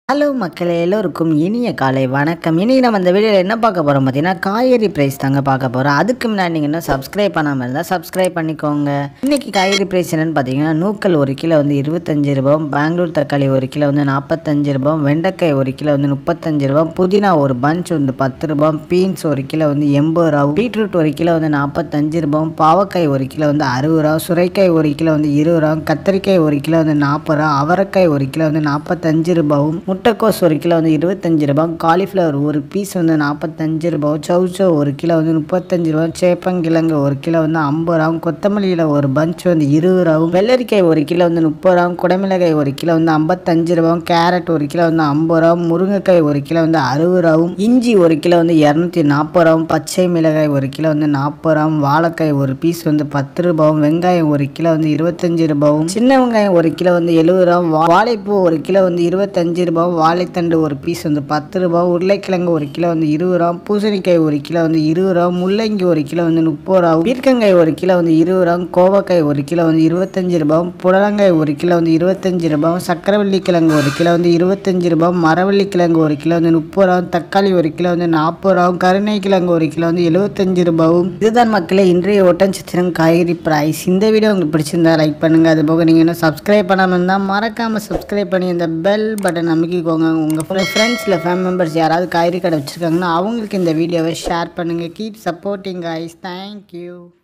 hello மக்களே எல்லோருக்கும் இனிய காலை வணக்கம் இன்றைக்கி நம்ம இந்த வீடியோவில் என்ன பார்க்க போகிறோம் பார்த்தீங்கன்னா காய்கறி ப்ரைஸ் தாங்க பார்க்க போகிறோம் அதுக்கு முன்னாடி நீங்கள் இன்னும் சப்ஸ்கிரைப் பண்ணாமல் இருந்தால் சப்ஸ்கிரைப் பண்ணிக்கோங்க இன்றைக்கி காய்கறி ப்ரைஸ் என்னென்னு பார்த்தீங்கன்னா நூக்கல் ஒரு கிலோ வந்து இருபத்தஞ்சு ரூபாயும் பெங்களூர் தக்காளி ஒரு கிலோ வந்து நாற்பத்தஞ்சு ரூபாயும் வெண்டைக்காய் ஒரு கிலோ வந்து முப்பத்தஞ்சு ரூபாயும் புதினா ஒரு பஞ்ச் வந்து பத்து ரூபாயும் பீன்ஸ் ஒரு கிலோ வந்து எண்பது ரூபாயும் பீட்ரூட் ஒரு கிலோ வந்து நாற்பத்தஞ்சு ரூபாயும் பாவக்காய் ஒரு கிலோ வந்து அறுபது ரூபா சுரைக்காய் ஒரு கிலோ வந்து இருபது ரூபா கத்திரிக்காய் ஒரு கிலோ வந்து நாற்பது ரூபா அவரைக்காய் ஒரு கிலோ வந்து நாற்பத்தஞ்சு ரூபாயும் முட்டைக்கோஸ் ஒரு கிலோ வந்து இருபத்தஞ்சு ரூபாய் காலிஃப்ளவர் ஒரு பீஸ் வந்து நாற்பத்தஞ்சு ரூபாய் சௌச்சோ ஒரு கிலோ வந்து முப்பத்தஞ்சு ரூபாய் சேப்பங்கிழங்கு ஒரு கிலோ வந்து ஐம்பது ரூபாயும் கொத்தமல்லியில் ஒரு பஞ்ச் வந்து இருபது ரூபாயும் வெள்ளரிக்காய் ஒரு கிலோ வந்து முப்பது ரூபாயும் குடமிளகாய் ஒரு கிலோ வந்து ஐம்பத்தஞ்சு ரூபாயும் கேரட் ஒரு கிலோ வந்து ஐம்பது ரூபாயும் முருங்கைக்காய் ஒரு கிலோ வந்து அறுபது ரூபாயும் இஞ்சி ஒரு கிலோ வந்து இரநூத்தி நாற்பது ரூபாயும் பச்சை மிளகாய் ஒரு கிலோ வந்து நாற்பது ரூபாயும் வாழைக்காய் ஒரு பீஸ் வந்து பத்து ரூபாயும் வெங்காயம் ஒரு கிலோ வந்து இருபத்தஞ்சு ரூபாயும் சின்ன வெங்காயம் ஒரு கிலோ வந்து எழுபது ரூபாயும் வா- வாழைப்பூ ஒரு கிலோ வந்து இருபத்தஞ்சு ரூபாயும் வாழைத்தண்டு ஒரு பீஸ் வந்து பத்து ரூபாய் உருளைக்கிழங்கு ஒரு கிலோ வந்து இருபது ரூபா பூசணிக்காய் ஒரு கிலோ வந்து இருபது ரூபா முள்ளங்கி ஒரு கிலோ வந்து முப்பது ரூபா பீர்க்கங்காய் ஒரு கிலோ வந்து இருபது ரூபா கோவக்காய் ஒரு கிலோ வந்து இருபத்தஞ்சு ரூபாயும் புடலங்காய் ஒரு கிலோ வந்து இருபத்தஞ்சு ரூபாயும் சக்கரவள்ளி கிழங்கு ஒரு கிலோ வந்து இருபத்தஞ்சு ரூபாயும் மரவள்ளி கிழங்கு ஒரு கிலோ வந்து முப்பது ரூபாயும் தக்காளி ஒரு கிலோ வந்து நாற்பது ரூபாயும் கருணை கிழங்கு ஒரு கிலோ வந்து எழுபத்தஞ்சு ரூபாயும் இதுதான் மக்களே இன்றைய ஒட்டன்சத்திரம் காய்கறி பிரைஸ் இந்த வீடியோ உங்களுக்கு பிடிச்சிருந்தா லைக் பண்ணுங்க அது போக நீங்கள் இன்னும் சப்ஸ்கிரைப் பண்ணாமல் இருந்தால் மறக்காமல் சப்ஸ்கிரைப் பண்ணி அந்த பெல் பட்டன் அமைக்கிக்கோங்க உங்கள் ஃப்ரெண்ட்ஸில் ஃபேமிலி மெம்பர்ஸ் யாராவது காய்கறி கடை வச்சுருக்காங்கன்னா அவங்களுக்கு இந்த வீடியோவை ஷேர் பண்ணுங்கள் கீப் சப்போர்ட்டிங் guys தேங்க்யூ